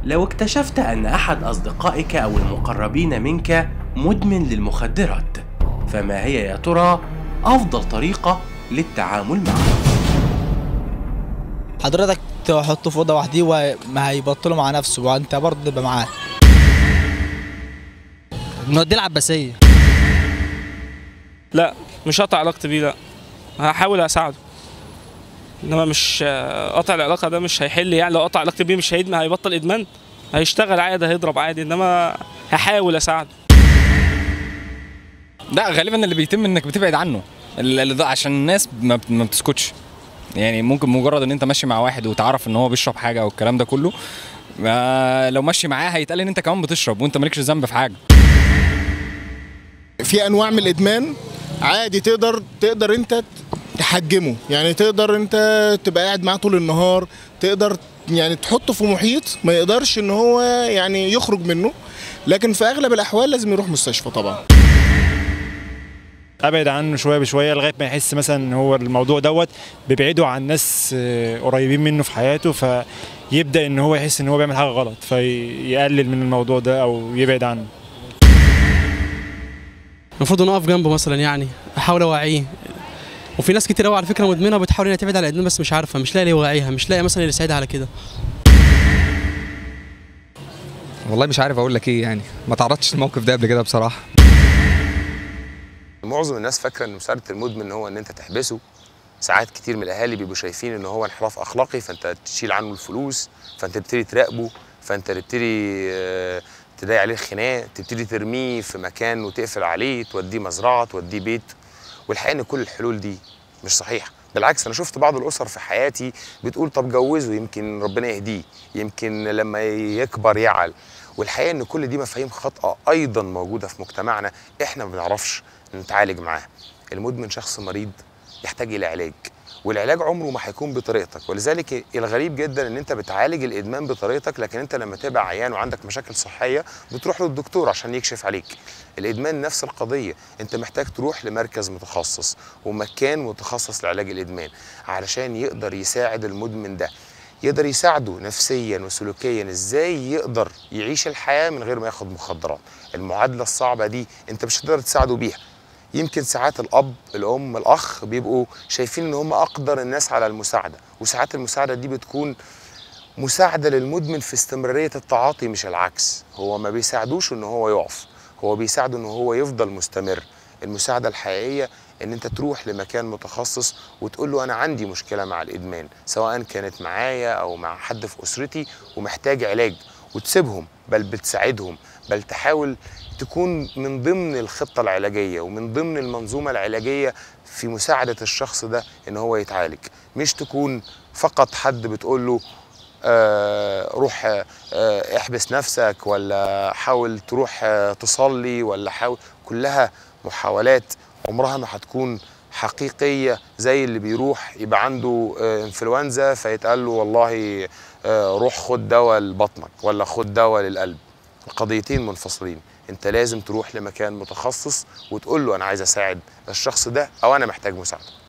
لو اكتشفت أن أحد أصدقائك أو المقربين منك مدمن للمخدرات فما هي يا ترى أفضل طريقة للتعامل معه؟ حضرتك تحطه في اوضه وحديه وما هيبطله مع نفسه وانت برضه تبقى معاه نوديه العباسيه لا مش هقطع علاقتي بيه لا هحاول اساعده انما مش قطع العلاقه ده مش هيحل يعني لو قطع علاقتي بيه مش هيدمن هيبطل ادمان هيشتغل عادي هيضرب عادي انما هحاول اساعده لا غالبا اللي بيتم انك بتبعد عنه اللي ده عشان الناس ما بت- ما بتسكتش يعني ممكن مجرد ان انت ماشي مع واحد وتعرف ان هو بيشرب حاجه او الكلام ده كله ما لو ماشي معاه هيتقال ان انت كمان بتشرب وانت مالكش ذنب في حاجه في انواع من الادمان عادي تقدر تقدر انت تحجمه يعني تقدر انت تبقى قاعد معاه طول النهار تقدر يعني تحطه في محيط ما يقدرش ان هو يعني يخرج منه لكن في اغلب الاحوال لازم يروح مستشفى طبعا ابعد عنه شويه بشويه لغايه ما يحس مثلا ان هو الموضوع دوت بيبعده عن ناس آه، قريبين منه في حياته فيبدا ان هو يحس ان هو بيعمل حاجه غلط فيقلل من الموضوع ده او يبعد عنه المفروض نقف جنبه مثلا يعني احاول اوعيه وفي ناس كتير قوي على فكره مدمنه وبتحاول انها تبعد عن الادمان بس مش عارفه مش لاقي اللي يوعيها مش لاقي مثلا اللي يساعدها على كده والله مش عارف اقول لك ايه يعني ما تعرضتش للموقف ده قبل كده بصراحه معظم الناس فاكره ان مساعده المدمن هو ان انت تحبسه ساعات كتير من الاهالي بيبقوا شايفين ان هو انحراف اخلاقي فانت تشيل عنه الفلوس فانت تبتدي تراقبه فانت تبتدي آه، تضايق عليه الخناق تبتدي ترميه في مكان وتقفل عليه توديه مزرعه توديه بيت والحقيقه ان كل الحلول دي مش صحيحه بالعكس انا شفت بعض الاسر في حياتي بتقول طب جوزه يمكن ربنا يهديه يمكن لما يكبر يعل والحقيقه ان كل دي مفاهيم خاطئه ايضا موجوده في مجتمعنا احنا ما بنعرفش نتعالج معاه المدمن شخص مريض يحتاج الى علاج والعلاج عمره ما هيكون بطريقتك ولذلك الغريب جدا ان انت بتعالج الادمان بطريقتك لكن انت لما تبقى عيان وعندك مشاكل صحيه بتروح للدكتور عشان يكشف عليك الادمان نفس القضيه انت محتاج تروح لمركز متخصص ومكان متخصص لعلاج الادمان علشان يقدر يساعد المدمن ده يقدر يساعده نفسيا وسلوكيا ازاي يقدر يعيش الحياه من غير ما ياخد مخدرات المعادله الصعبه دي انت مش هتقدر تساعده بيها يمكن ساعات الاب الام الاخ بيبقوا شايفين ان هم اقدر الناس على المساعده وساعات المساعده دي بتكون مساعده للمدمن في استمراريه التعاطي مش العكس هو ما بيساعدوش ان هو يقف هو بيساعده ان هو يفضل مستمر المساعده الحقيقيه ان انت تروح لمكان متخصص وتقول له انا عندي مشكله مع الادمان سواء كانت معايا او مع حد في اسرتي ومحتاج علاج وتسيبهم بل بتساعدهم بل تحاول تكون من ضمن الخطه العلاجيه ومن ضمن المنظومه العلاجيه في مساعده الشخص ده ان هو يتعالج مش تكون فقط حد بتقول له آه روح آه احبس نفسك ولا حاول تروح آه تصلي ولا حاول كلها محاولات عمرها ما هتكون حقيقيه زي اللي بيروح يبقى عنده آه انفلونزا فيتقال له والله آه روح خد دواء لبطنك ولا خد دواء للقلب القضيتين منفصلين انت لازم تروح لمكان متخصص وتقول له انا عايز اساعد الشخص ده او انا محتاج مساعده